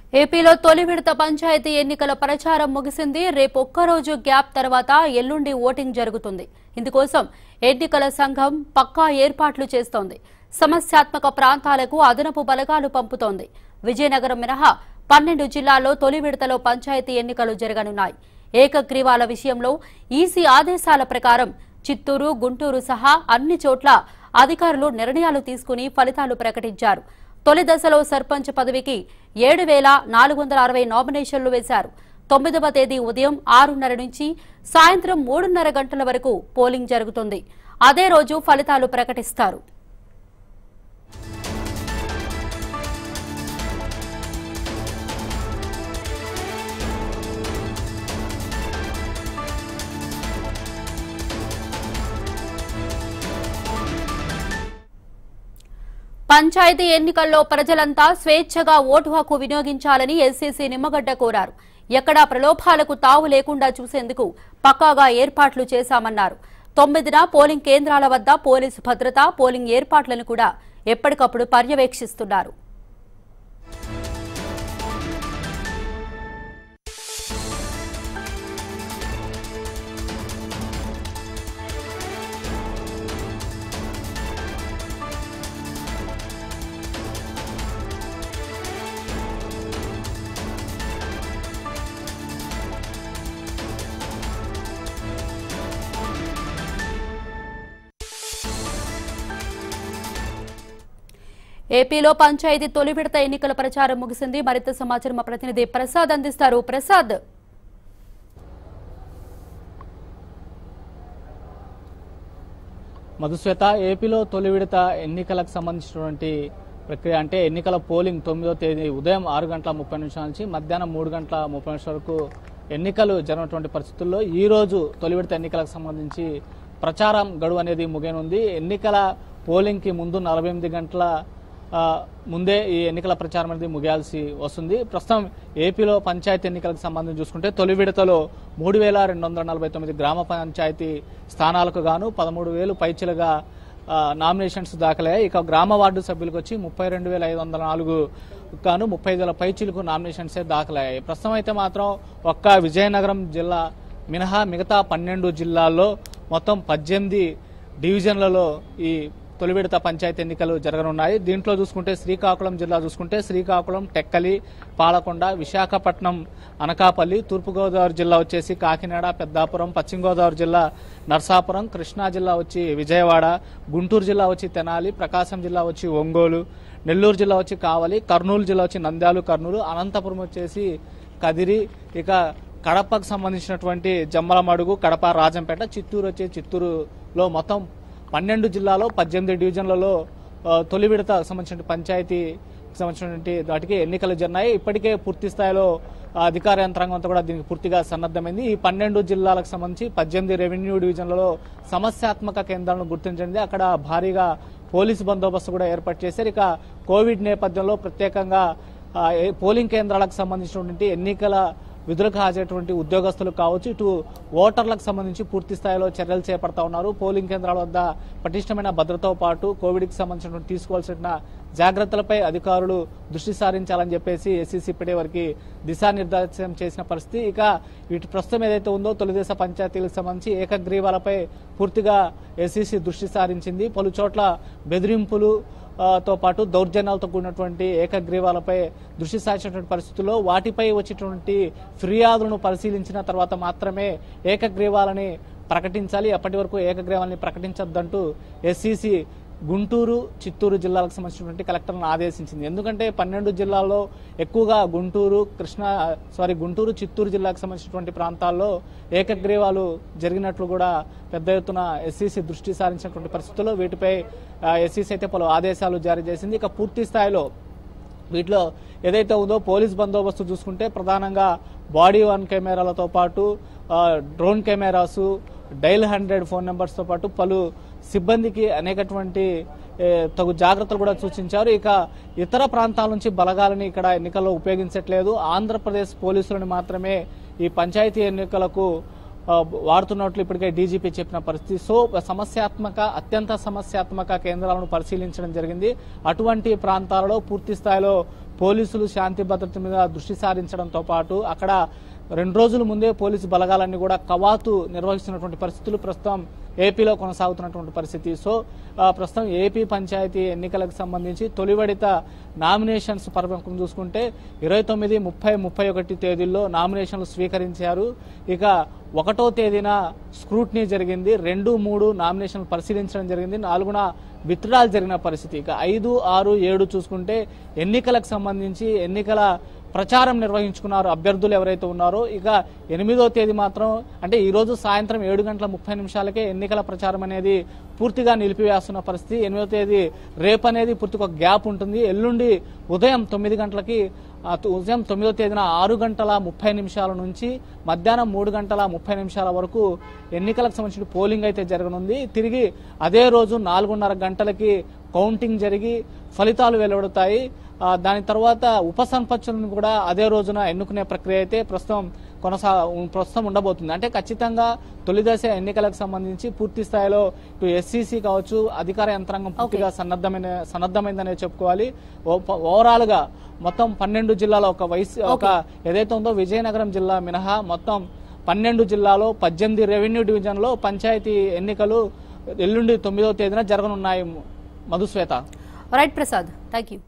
ఏపీలో తొలి విడత పంచాయతీ ఎన్నికల ప్రచారం ముగిసింది రేపు ఒక్కరోజు గ్యాప్ తర్వాత ఎల్లుండి ఓటింగ్ జరుగుతుంది ఇందుకోసం ఎన్నికల సంఘం పక్కా ఏర్పాట్లు చేస్తోంది సమస్యాత్మక ప్రాంతాలకు అదనపు బలగాలు పంపుతోంది విజయనగరం మినహా పన్నెండు జిల్లాల్లో తొలి విడతలో పంచాయతీ ఎన్నికలు జరగనున్నాయి ఏకగ్రీవాల విషయంలో ఈసీ ఆదేశాల ప్రకారం చిత్తూరు గుంటూరు సహా అన్ని చోట్ల అధికారులు నిర్ణయాలు తీసుకుని ఫలితాలు ప్రకటించారు తొలి దశలో సర్పంచ్ పదవికి ఏడు వేల నాలుగు వందల అరవై నామినేషన్లు వేశారు తొమ్మిదవ తేదీ ఉదయం ఆరున్నర నుంచి సాయంత్రం మూడున్నర గంటల వరకు పోలింగ్ జరుగుతుంది అదే రోజు ఫలితాలు ప్రకటిస్తారు పంచాయతీ ఎన్నికల్లో ప్రజలంతా స్వేచ్ఛగా ఓటు హక్కు వినియోగించాలని ఎస్సీసీ నిమ్మగడ్డ కోరారు ఎక్కడా ప్రలోభాలకు తావు లేకుండా చూసేందుకు పక్కాగా ఏర్పాట్లు చేశామన్నారు తొమ్మిదిన పోలింగ్ కేంద్రాల వద్ద పోలీసు భద్రత పోలింగ్ ఏర్పాట్లను కూడా ఎప్పటికప్పుడు పర్యవేక్షిస్తున్నారు ఏపీలో పంచాయతీ తొలి విడత ఎన్నికల ప్రచారం ముగిసింది మరింత సమాచారం మా ప్రతినిధి ప్రసాద్ అందిస్తారు ప్రసాద్ మధుశ్వేత ఏపీలో తొలి విడత ఎన్నికలకు సంబంధించినటువంటి ప్రక్రియ అంటే ఎన్నికల పోలింగ్ తొమ్మిదో తేదీ ఉదయం ఆరు గంటల ముప్పై నిమిషాల నుంచి మధ్యాహ్నం మూడు గంటల ముప్పై నిమిషాల వరకు ఎన్నికలు జరిగినటువంటి పరిస్థితుల్లో ఈ రోజు తొలి విడత ఎన్నికలకు సంబంధించి ప్రచారం గడువు అనేది ముగియనుంది ఎన్నికల పోలింగ్కి ముందు నలభై ఎనిమిది గంటల ఆ, ముందే ఈ ఎన్నికల ప్రచారం అనేది ముగియాల్సి వస్తుంది ప్రస్తుతం ఏపీలో పంచాయతీ ఎన్నికలకు సంబంధించి చూసుకుంటే తొలి విడతలో మూడు వేల రెండు వందల నలభై తొమ్మిది గ్రామ పంచాయతీ స్థానాలకు గాను పదమూడు వేలు పైచిలుగా ఆ, నామినేషన్స్ దాఖలయ్యాయి ఇక గ్రామ వార్డు సభ్యులకు వచ్చి ముప్పై రెండు వేల ఐదు వందల నాలుగు గాను ముప్పై ఐదు వేల పైచిలకు నామినేషన్సే దాఖలయ్యాయి ప్రస్తుతం అయితే మాత్రం ఒక్క విజయనగరం జిల్లా మినహా మిగతా పన్నెండు జిల్లాల్లో మొత్తం పద్దెనిమిది డివిజన్లలో ఈ తొలి విడత పంచాయతీ ఎన్నికలు జరగనున్నాయి దీంట్లో చూసుకుంటే శ్రీకాకుళం జిల్లా చూసుకుంటే శ్రీకాకుళం టెక్కలి పాలకొండ విశాఖపట్నం అనకాపల్లి తూర్పుగోదావరి జిల్లా వచ్చేసి కాకినాడ పెద్దాపురం పశ్చిమ గోదావరి జిల్లా నర్సాపురం కృష్ణా జిల్లా వచ్చి విజయవాడ గుంటూరు జిల్లా వచ్చి తెనాలి ప్రకాశం జిల్లా వచ్చి ఒంగోలు నెల్లూరు జిల్లా వచ్చి కావలి కర్నూలు జిల్లా వచ్చి నంద్యాలు కర్నూలు అనంతపురం వచ్చేసి కదిరి ఇక కడపకు సంబంధించినటువంటి జమ్మలమడుగు కడప రాజంపేట చిత్తూరు వచ్చి చిత్తూరులో మొత్తం పన్నెండు జిల్లాలో పద్దెనిమిది డివిజన్లలో ఆ, తొలి విడత సంబంధించిన పంచాయతీ సంబంధించినటువంటి వాటికి ఎన్నికలు జరిగినాయి ఇప్పటికే పూర్తి స్థాయిలో ఆ, అధికార యంత్రాంగం అంతా కూడా దీనికి పూర్తిగా సన్నద్ధమైంది ఈ పన్నెండు జిల్లాలకు సంబంధించి పద్దెనిమిది రెవెన్యూ డివిజన్లలో సమస్యాత్మక కేంద్రాలను గుర్తించింది అక్కడ భారీగా పోలీసు బందోబస్తు కూడా ఏర్పాటు చేశారు ఇక కోవిడ్ నేపథ్యంలో ప్రత్యేకంగా ఆ, ఏ- పోలింగ్ కేంద్రాలకు సంబంధించినటువంటి ఎన్నికల విధులకు హాజరైనటువంటి ఉద్యోగస్తులు కావచ్చు ఇటు ఓటర్లకు సంబంధించి పూర్తి స్థాయిలో చర్యలు చేపడతా ఉన్నారు పోలింగ్ కేంద్రాల వద్ద పటిష్టమైన భద్రతతో పాటు కోవిడ్కి సంబంధించినటువంటి తీసుకోవాల్సిన జాగ్రత్తలపై అధికారులు దృష్టి సారించాలని చెప్పేసి ఎస్సీసీ ఇప్పటి వరకు దిశానిర్దేశం చేసిన పరిస్థితి ఇక వీటి ప్రస్తుతం ఏదైతే ఉందో తొలిదేశ పంచాయతీలకు సంబంధించి ఏకగ్రీవాలపై పూర్తిగా ఎస్సీసీ దృష్టి సారించింది పలు చోట్ల బెదిరింపులు ఆ, తో పాటు దౌర్జన్యాలతో కూడినటువంటి ఏకగ్రీవాలపై దృష్టి సారించినటువంటి పరిస్థితుల్లో వాటిపై వచ్చేటువంటి ఫిర్యాదులను పరిశీలించిన తర్వాత మాత్రమే ఏకగ్రీవాలని ప్రకటించాలి అప్పటి వరకు ఏకగ్రీవాలని ప్రకటించొద్దంటూ ఎస్సీసీ గుంటూరు చిత్తూరు జిల్లాలకు సంబంధించినటువంటి కలెక్టర్లను ఆదేశించింది ఎందుకంటే పన్నెండు జిల్లాల్లో ఎక్కువగా గుంటూరు కృష్ణా సారీ గుంటూరు చిత్తూరు జిల్లాకు సంబంధించినటువంటి ప్రాంతాల్లో ఏకగ్రీవాలు జరిగినట్లు కూడా పెద్ద ఎత్తున ఎస్సీసీ దృష్టి సారించినటువంటి పరిస్థితుల్లో వీటిపై ఎస్సీసీ అయితే పలు ఆదేశాలు జారీ చేసింది ఇక పూర్తి స్థాయిలో వీటిలో ఏదైతే ఉందో పోలీస్ బందోబస్తు చూసుకుంటే ప్రధానంగా బాడీ వన్ కెమెరాలతో పాటు ఆ, డ్రోన్ కెమెరాసు డైల్ హండ్రెడ్ ఫోన్ నెంబర్స్తో పాటు పలు సిబ్బందికి అనేకటువంటి ఏ, తగు జాగ్రత్తలు కూడా సూచించారు ఇక ఇతర ప్రాంతాల నుంచి బలగాలని ఇక్కడ ఎన్నికల్లో ఉపయోగించట్లేదు ఆంధ్రప్రదేశ్ పోలీసులను మాత్రమే ఈ పంచాయతీ ఎన్నికలకు ఆ, వాడుతున్నట్లు ఇప్పటికే డీజీపీ చెప్పిన పరిస్థితి సో సమస్యాత్మక అత్యంత సమస్యాత్మక కేంద్రాలను పరిశీలించడం జరిగింది అటువంటి ప్రాంతాలలో పూర్తి స్థాయిలో పోలీసులు శాంతి భద్రత మీద దృష్టి సారించడంతో పాటు అక్కడ రెండు రోజుల ముందే పోలీసు బలగాలన్నీ కూడా కవాతు నిర్వహిస్తున్నటువంటి పరిస్థితులు ప్రస్తుతం ఏపీలో కొనసాగుతున్నటువంటి పరిస్థితి సో ఆ, ప్రస్తుతం ఏపీ పంచాయతీ ఎన్నికలకు సంబంధించి తొలి విడత నామినేషన్స్ పర్వం చూసుకుంటే ఇరవై తొమ్మిది ముప్పై ముప్పై ఒకటి తేదీల్లో నామినేషన్లు స్వీకరించారు ఇక ఒకటో తేదీన స్క్రూట్నీ జరిగింది రెండు మూడు నామినేషన్లు పరిశీలించడం జరిగింది నాలుగున విత్డ్రాల్ జరిగిన పరిస్థితి ఇక ఐదు ఆరు ఏడు చూసుకుంటే ఎన్నికలకు సంబంధించి ఎన్నికల ప్రచారం నిర్వహించుకున్నారు అభ్యర్థులు ఎవరైతే ఉన్నారో ఇక ఎనిమిదో తేదీ మాత్రం అంటే ఈ రోజు సాయంత్రం ఏడు గంటల ముప్పై నిమిషాలకే ఎన్నికల ప్రచారం అనేది పూర్తిగా నిలిపివేస్తున్న పరిస్థితి ఎనిమిదో తేదీ రేపు అనేది పూర్తిగా ఒక గ్యాప్ ఉంటుంది ఎల్లుండి ఉదయం తొమ్మిది గంటలకి ఆ తు- ఉదయం తొమ్మిదో తేదీన ఆరు గంటల ముప్పై నిమిషాల నుంచి మధ్యాహ్నం మూడు గంటల ముప్పై నిమిషాల వరకు ఎన్నికలకు సంబంధించిన పోలింగ్ అయితే జరగనుంది తిరిగి అదే రోజు నాలుగున్నర గంటలకి కౌంటింగ్ జరిగి ఫలితాలు వెలువడతాయి ఆ, దాని తర్వాత ఉప సర్పంచులను కూడా అదే రోజున ఎన్నుకునే ప్రక్రియ అయితే ప్రస్తుతం కొనసా ప్రస్తుతం ఉండబోతుంది అంటే ఖచ్చితంగా తొలి దశ ఎన్నికలకు సంబంధించి పూర్తి స్థాయిలో ఇటు ఎస్సీసీ కావచ్చు అధికార యంత్రాంగం పూర్తిగా సన్నద్ధమైన సన్నద్ధమైందనే చెప్పుకోవాలి ఓవరాల్ గా మొత్తం పన్నెండు జిల్లాల ఒక వయసు ఒక ఏదైతే ఉందో విజయనగరం జిల్లా మినహా మొత్తం పన్నెండు జిల్లాలో పద్దెనిమిది రెవెన్యూ డివిజన్లో పంచాయతీ ఎన్నికలు ఎల్లుండి తొమ్మిదవ తేదీన జరగనున్నాయి Madhushweta right Prasad thank you